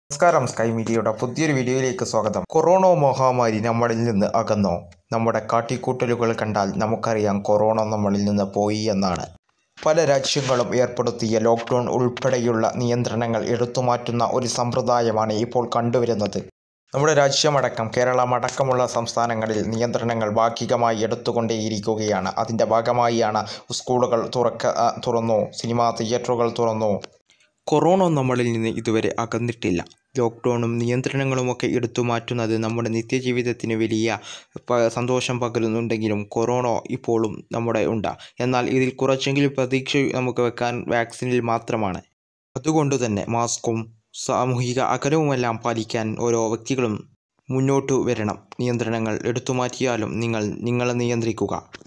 നമസ്കാരം സ്കൈ മീഡിയയുടെ പുതിയൊരു വീഡിയോയിലേക്ക് സ്വാഗതം കൊറോണ മഹാമാരി നമ്മളിൽ നിന്ന് അകന്നോ നമ്മുടെ കാട്ടിക്കൂട്ടലുകൾ കണ്ടാൽ നമുക്കറിയാം കൊറോണ നമ്മളിൽ നിന്ന് പോയി എന്നാണ് പല രാജ്യങ്ങളും ഏർപ്പെടുത്തിയ ലോക്ക്ഡൗൺ ഉൾപ്പെടെയുള്ള നിയന്ത്രണങ്ങൾ എടുത്തുമാറ്റുന്ന ഒരു സമ്പ്രദായമാണ് ഇപ്പോൾ കണ്ടുവരുന്നത് നമ്മുടെ രാജ്യമടക്കം കേരളമടക്കമുള്ള സംസ്ഥാനങ്ങളിൽ നിയന്ത്രണങ്ങൾ ഭാഗികമായി എടുത്തുകൊണ്ടേയിരിക്കുകയാണ് അതിൻ്റെ ഭാഗമായാണ് സ്കൂളുകൾ തുറക്ക ആ, തുറന്നു സിനിമാ തിയേറ്ററുകൾ തുറന്നു കൊറോണ നമ്മളിൽ നിന്ന് ഇതുവരെ അകന്നിട്ടില്ല ലോക്ക്ഡൗണും നിയന്ത്രണങ്ങളുമൊക്കെ എടുത്തു മാറ്റുന്നത് നമ്മുടെ നിത്യജീവിതത്തിന് വലിയ പ- സന്തോഷം പകരുന്നുണ്ടെങ്കിലും കൊറോണ ഇപ്പോഴും നമ്മുടെ ഉണ്ട് എന്നാൽ ഇതിൽ കുറച്ചെങ്കിലും പ്രതീക്ഷ നമുക്ക് വെക്കാൻ വാക്സിനിൽ മാത്രമാണ് അതുകൊണ്ട് തന്നെ മാസ്കും സാമൂഹിക അകലവുമെല്ലാം പാലിക്കാൻ ഓരോ വ്യക്തികളും മുന്നോട്ട് വരണം നിയന്ത്രണങ്ങൾ എടുത്തു മാറ്റിയാലും നിങ്ങൾ നിങ്ങളെ നിയന്ത്രിക്കുക